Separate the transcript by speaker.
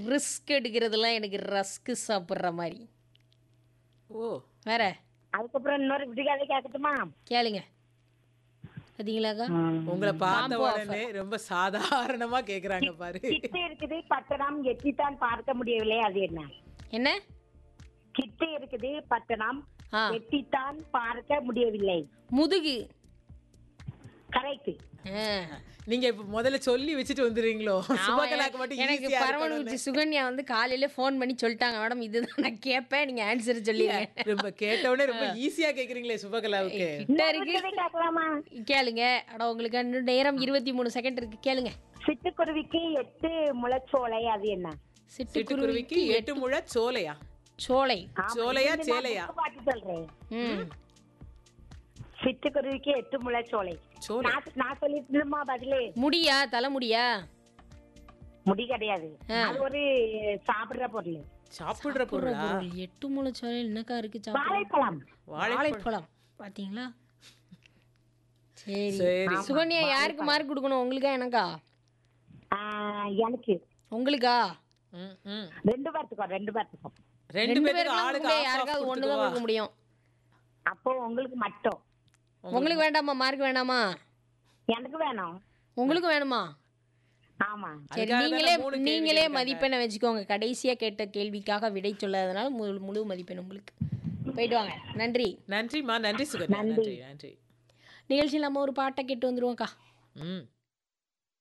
Speaker 1: Risk எடுக்கிறதுலாம் எனக்கு rusk சாப்பிட்ற மாதிரி
Speaker 2: ஓ
Speaker 1: வேற
Speaker 3: அதுக்கப்புறம் இன்னொரு விடுகதை கேட்கட்டுமா
Speaker 1: கேளுங்க பார்த்தீங்களாக்கா
Speaker 2: உங்களை பார்த்த
Speaker 1: Combo
Speaker 2: உடனே ரொம்ப சாதாரணமா கேக்குறாங்க பாரு
Speaker 3: கிட்டு இருக்குது பட்டணம் எட்டித்தான் பார்க்க முடியவில்லை அது என்ன
Speaker 1: என்ன
Speaker 3: கிட்டு இருக்குது பட்டணம்
Speaker 1: ஆ
Speaker 3: எட்டித்தான் பார்க்க முடியவில்லை
Speaker 1: முதுகு
Speaker 3: கரெக்ட்
Speaker 1: ஆ.
Speaker 2: நீங்க இப்ப முதல்ல சொல்லி வச்சுட்டு வந்துடுறீங்களோ சுபகலாக்கு மட்டும்
Speaker 1: எனக்கு
Speaker 2: ஈஸியா
Speaker 1: பரமனுச்சி சுகன்யா வந்து காலையில ஃபோன் பண்ணி சொல்லிட்டாங்க மேடம் இதுதான் நான் கேட்பேன் நீங்க ஆன்சர் சொல்லிடுங்க
Speaker 2: ரொம்ப கேட்டவுடனே ரொம்ப ஈஸியா கேக்குறீங்களே சுபகலாவுக்கு
Speaker 1: கிட்ட இருக்கு
Speaker 3: விடுகதை கேட்கலாமா
Speaker 1: கேளுங்க அட உங்களுக்கு இன்னும் நேரம் இருபத்தி மூணு செகண்ட் இருக்கு கேளுங்க
Speaker 3: சிட்டுக்குருவிக்கு எட்டு முளைச்சோலை அது என்ன
Speaker 2: சிட்டுக்குருவிக்கு எட்டு முழ சோலையா
Speaker 1: சோலை
Speaker 3: ஆமா,
Speaker 2: சோலையா,
Speaker 3: இது நான்
Speaker 2: சேலையா?
Speaker 3: புக்கு பாட்டு சொல்றேன்
Speaker 1: ம்
Speaker 3: சிட்டுக்குருவிக்கு எட்டு முளைச்சோலை
Speaker 2: சோலை
Speaker 3: நான் நான் சொல்லிட்டுமா பதிலு
Speaker 1: முடியா தலைமுடியா
Speaker 3: முடி கிடையாது அது ஒரு சாப்பிடுற பொருள்
Speaker 2: சாப்பிடுற பொருளா
Speaker 1: பொருள் எட்டு முளை சோலை என்னக்கா இருக்கு சாப்பிட
Speaker 3: வாழைப்பழம்
Speaker 1: வாழைப்பழம் பாத்தீங்களா சரி
Speaker 2: சரி
Speaker 1: சுகன்யா யாருக்கு மார்க் கொடுக்கணும் உங்களுக்கா எனக்கா
Speaker 3: ஆஹ், எனக்கு
Speaker 1: உங்களுக்கா
Speaker 2: ம், ம்.
Speaker 3: ரெண்டு பேர்த்துக்கும் ரெண்டு பேர்த்துக்கும்
Speaker 2: ரெண்டு
Speaker 1: ரெண்டு
Speaker 2: பேருக்கு
Speaker 1: பேருக்கு
Speaker 2: ஆளுக்கு
Speaker 1: கூட
Speaker 2: half half
Speaker 1: யாருக்காவது ஒன்று தான்
Speaker 2: கொடுத்துக்கவா?
Speaker 1: கொடுக்க முடியும்
Speaker 3: அப்போ உங்களுக்கு மட்டும்
Speaker 1: உங்களுக்கு வேண்டாமா மார்க் வேண்டாமா
Speaker 3: எனக்கு வேணும்
Speaker 1: உங்களுக்கு வேணுமா
Speaker 3: ஆமா
Speaker 1: சரி
Speaker 2: அதுக்காக தானே
Speaker 1: நீங்களே
Speaker 2: மூணு கேள்வி
Speaker 1: நீங்களே
Speaker 2: கேட்டிருக்காங்க.
Speaker 1: மதிப்பெண்ணை வச்சுக்கோங்க கடைசியா கேட்ட கேள்விக்காக விடை சொல்லாதனால முழு முழு மதிப்பெண் உங்களுக்கு போயிட்டு வாங்க நன்றி
Speaker 2: நன்றிம்மா நன்றி சுகன்யா நன்றி நன்றி
Speaker 1: நிகழ்ச்சியில் நம்ம ஒரு பாட்டை கேட்டு வந்துருவோம்க்கா
Speaker 2: ம்